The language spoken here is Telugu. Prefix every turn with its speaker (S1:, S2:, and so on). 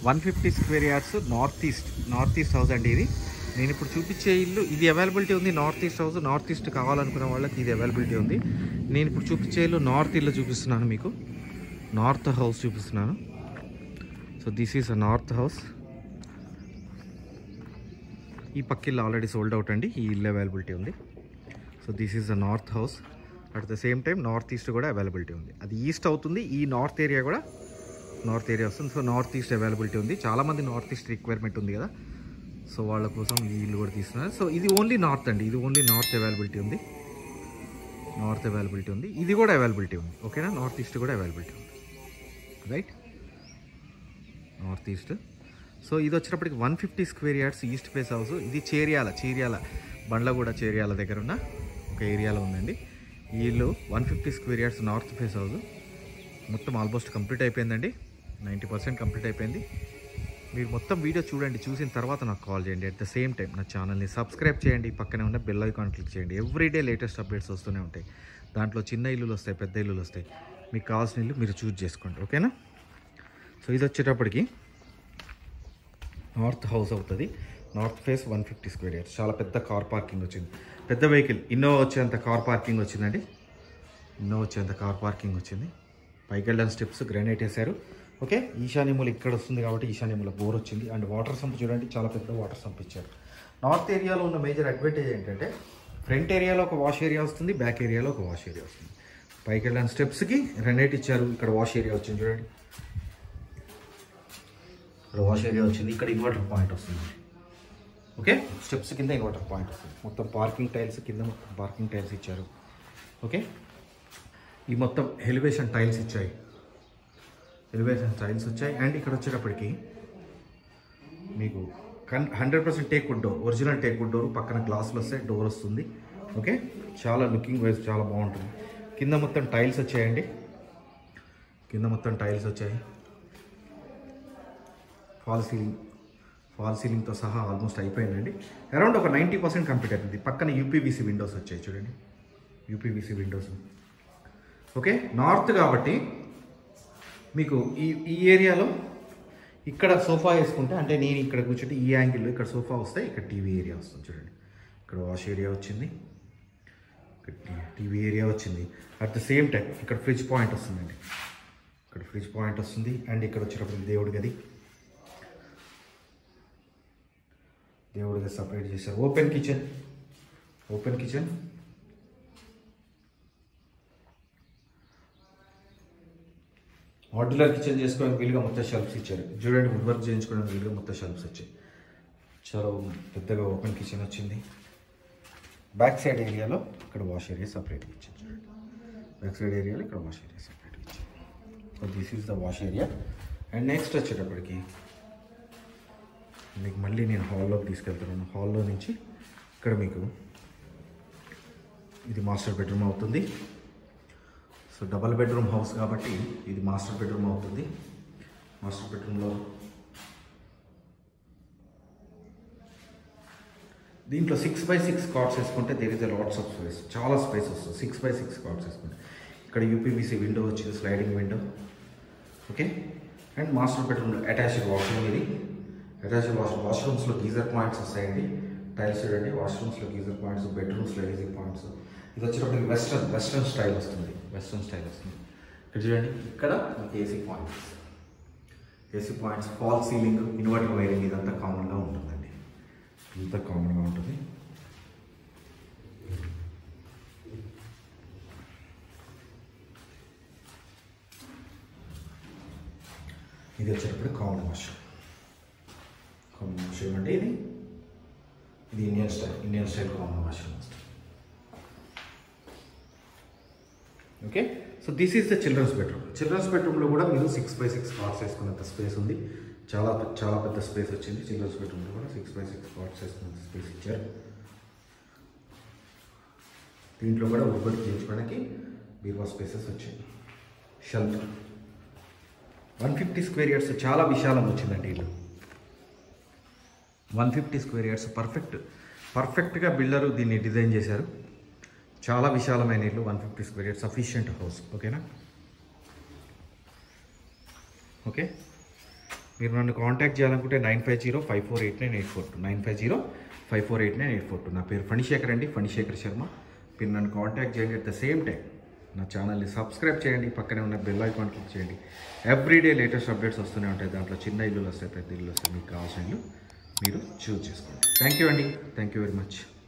S1: one fifty square yards north east north east house అండి ఇది నేను ఇప్పుడు చూపించే ఇల్లు ఇది అవైలబిలిటీ ఉంది north east house north east కావాలనుకునే వాళ్ళకి ఇది అవైలబిలిటీ ఉంది నేను ఇప్పుడు చూపించే ఇల్లు నార్త్ ఇల్లు చూపిస్తున్నాను మీకు నార్త్ హౌస్ చూపిస్తున్నాను so this is a north house ఈ పక్క ఇల్లు ఆల్రెడీ సోల్డ్ అవుట్ అండి ఈ ఇల్లు అవైలబిలిటీ ఉంది so this is the north house at the same time north east కూడా అవైలబిలిటీ ఉంది అది ఈస్ట్ అవుతుంది ఈ నార్త్ ఏరియా కూడా నార్త్ ఏరియా వస్తుంది సో నార్త్ ఈస్ట్ అవైలబిలిటీ ఉంది చాలామంది నార్త్ ఈస్ట్ రిక్వైర్మెంట్ ఉంది కదా సో వాళ్ళ కోసం ఈ ఇల్లు కూడా తీస్తున్నారు సో ఇది ఓన్లీ నార్త్ అండి ఇది ఓన్లీ నార్త్ అవైలబిలిటీ ఉంది నార్త్ అవైలబిలిటీ ఉంది ఇది కూడా అవైలబిలిటీ ఉంది ఓకేనా నార్త్ ఈస్ట్ కూడా అవైలబిలిటీ ఉంది రైట్ నార్త్ ఈస్ట్ సో ఇది వచ్చేటప్పటికి one fifty square yards east face house ఇది చేర్యాల చీర్యాల బండ్లగూడ చేర్యాల దగ్గర ఉన్న ఒక ఏరియాలో ఉందండి ఈ ఇల్లు one fifty square yards north face house మొత్తం ఆల్మోస్ట్ కంప్లీట్ అయిపోయిందండి నైంటీ పర్సెంట్ కంప్లీట్ అయిపోయింది మీరు మొత్తం వీడియో చూడండి చూసిన తర్వాత నాకు కాల్ చేయండి అట్ ద సేమ్ టైం నా ఛానల్ని సబ్స్క్రైబ్ చేయండి పక్కనే ఉన్న బెల్ ఐకాన్ క్లిక్ చేయండి ఎవ్రీడే లేటెస్ట్ అప్డేట్స్ వస్తూనే ఉంటాయి దాంట్లో చిన్న ఇల్లులు వస్తాయి పెద్ద ఇల్లులు వస్తాయి మీకు కావాల్సిన ఇల్లు మీరు చూస్ చేసుకోండి ఓకేనా సో ఇది వచ్చేటప్పటికి నార్త్ హౌస్ అవుతుంది north face one fifty square years చాలా పెద్ద కార్ పార్కింగ్ వచ్చింది పెద్ద వెహికల్ ఇన్నోవా వచ్చేంత కార్ పార్కింగ్ వచ్చిందండి ఇన్నోవా వచ్చేంత కార్ పార్కింగ్ వచ్చింది పైకి వెళ్ళడానికి స్టెప్స్ గ్రానైట్ వేశారు ఓకే ఈశాన్యములు ఇక్కడ వస్తుంది కాబట్టి ఈశాన్యముల బోర్ వచ్చింది అండ్ వాటర్ సంప్ చూడండి చాలా పెద్ద వాటర్ సంప్ ఇచ్చారు నార్త్ ఏరియాలో ఉన్న మేజర్ అడ్వాంటేజ్ ఏంటంటే ఫ్రంట్ ఏరియాలో ఒక వాష్ ఏరియా వస్తుంది బ్యాక్ ఏరియాలో ఒక వాష్ ఏరియా వస్తుంది పైకి వెళ్ళడానికి స్టెప్స్కి గ్రానైట్ ఇచ్చారు ఇక్కడ వాష్ ఏరియా వచ్చింది చూడండి ఇక్కడ వాష్ ఏరియా వచ్చింది ఇక్కడ ఇన్వర్టర్ పాయింట్ వస్తుంది ఓకే స్టెప్స్ కింద ఇన్వర్టర్ పాయింట్ వస్తుంది మొత్తం పార్కింగ్ టైల్స్ కింద మొత్తం పార్కింగ్ టైల్స్ ఇచ్చారు ఓకే ఈ మొత్తం ఎలివేషన్ టైల్స్ ఇచ్చాయి ఎలివేషన్ టైల్స్ వచ్చాయి అండ్ ఇక్కడ వచ్చేటప్పటికి మీకు కన్ hundred percent teak wood door original teak wood door పక్కన గ్లాసులు వస్తాయి డోర్ వస్తుంది ఓకే చాలా లుకింగ్ వైజ్ చాలా బాగుంటుంది కింద మొత్తం టైల్స్ వచ్చాయండి కింద మొత్తం టైల్స్ వచ్చాయి ఫాల్ సీలింగ్ ఫాల్ సీలింగ్తో సహా ఆల్మోస్ట్ అయిపోయిందండి అరౌండ్ ఒక నైంటీ పర్సెంట్ కంప్లీట్ అవుతుంది పక్కన యూపీవీసీ విండోస్ వచ్చాయి చూడండి యూపీవీసీ విండోస్ ఓకే నార్త్ కాబట్టి మీకు ఈ ఈ ఏరియాలో ఇక్కడ సోఫా వేసుకుంటే అంటే నేను ఇక్కడ కూర్చుంటే ఈ యాంగిల్లో ఇక్కడ సోఫా వస్తే ఇక్కడ టీవీ ఏరియా వస్తుంది చూడండి ఇక్కడ వాష్ ఏరియా వచ్చింది ఇక్కడ టీవీ ఏరియా వచ్చింది అట్ ద సేమ్ టైం ఇక్కడ ఫ్రిడ్జ్ పాయింట్ వస్తుందండి ఇక్కడ ఫ్రిడ్జ్ పాయింట్ వస్తుంది అండ్ ఇక్కడ వచ్చేటప్పుడు దేవుడి గది దేవుడి గది సపరేట్ చేశారు open kitchen open kitchen modular kitchen చేసుకోవడానికి వీలుగా మొత్తం షెల్ఫ్స్ ఇచ్చారు చూడండి వుడ్ వర్క్ చేయించుకోవడానికి వీలుగా మొత్తం షెల్ఫ్స్ వచ్చాయి చాలా పెద్దగా ఓపెన్ కిచెన్ వచ్చింది బ్యాక్ సైడ్ ఏరియాలో ఇక్కడ వాష్ ఏరియా సపరేట్గా ఇచ్చారు చూడండి బ్యాక్ సైడ్ ఏరియాలో ఇక్కడ వాష్ ఏరియా సపరేట్గా ఇచ్చారు so this is the wash area and next వచ్చేటప్పటికి మీకు మళ్ళీ నేను హాల్లోకి తీసుకెళ్తున్నాను హాల్లో నుంచి ఇక్కడ మీకు ఇది మాస్టర్ బెడ్రూమ్ అవుతుంది సో డబల్ బెడ్రూమ్ హౌస్ కాబట్టి ఇది మాస్టర్ బెడ్రూమ్ అవుతుంది మాస్టర్ బెడ్రూమ్లో దీంట్లో సిక్స్ బై సిక్స్ కార్డ్స్ వేసుకుంటే there is a lots of space చాలా స్పేస్ వస్తుంది సిక్స్ బై సిక్స్ కార్డ్స్ వేసుకుంటే ఇక్కడ యూపీబీసీ విండో వచ్చింది sliding window okay and master బెడ్రూమ్లో అటాచ్డ్ వాష్రూమ్ ఇది అటాచ్డ్ వాష్ వాష్రూమ్స్లో గీజర్ పాయింట్స్ వస్తాయండి టైల్స్ చూడండి వాష్రూమ్స్లో గీజర్ పాయింట్స్ బెడ్రూమ్స్లో ఏజీ పాయింట్స్ ఇది వచ్చేటప్పటికి వెస్ట్రన్ వెస్ట్రన్ స్టైల్ వస్తుంది వెస్ట్రన్ స్టైల్ వస్తుంది ఇక్కడ చూడండి ఇక్కడ మీకు AC points AC points fall ceiling inverter wiring ఇదంతా కామన్గా ఉంటుందండి ఇంత కామన్గా ఉంటుంది ఇది వచ్చేటప్పుడు కామన్ వాష్రూమ్ కామన్ వాష్రూమ్ అంటే ఇది ఇది Indian style Indian style common washroom వస్తుంది okay so this is the children's bedroom children's బెడ్రూమ్లో కూడా మీరు సిక్స్ బై సిక్స్ కార్డ్స్ వేసుకున్నంత స్పేస్ ఉంది చాలా పె- చాలా పెద్ద స్పేస్ వచ్చింది చిల్డ్రన్స్ బెడ్రూమ్లో కూడా సిక్స్ బై సిక్స్ కార్డ్స్ వేసుకున్నంత స్పేస్ ఇచ్చారు దీంట్లో కూడా వుడ్ చేయించుకోవడానికి బీరువా స్పేసెస్ వచ్చాయి shelf one fifty square years చాలా విశాలం వచ్చిందండి ఇల్లు వన్ ఫిఫ్టీ స్క్వేర్ ఇయర్స్ పర్ఫెక్ట్ పర్ఫెక్ట్గా బిల్డరు దీన్ని డిజైన్ చేశారు చాలా విశాలమైన ఇల్లు one fifty square years sufficient house ఓకేనా ఓకే మీరు నన్ను కాంటాక్ట్ చేయాలనుకుంటే nine five zero five four eight nine eight four two nine five zero five four eight nine eight four two నా పేరు ఫణిశేఖర్ అండి ఫణిశేఖర్ శర్మ మీరు నన్ను కాంటాక్ట్ చేయండి అట్ ద సేమ్ టైం నా ఛానల్ని సబ్స్క్రైబ్ చేయండి పక్కనే ఉన్న బెల్ ఐకాన్ క్లిక్ చేయండి ఎవ్రీడే లేటెస్ట్ అప్డేట్స్ వస్తూనే ఉంటాయి దాంట్లో చిన్న ఇల్లులు వస్తాయి పెద్ద ఇల్లు వస్తాయి మీకు కావాల్సిన ఇల్లు మీరు చూస్ చేసుకోండి థ్యాంక్ యూ అండి థ్యాంక్ యూ వెరీ మచ్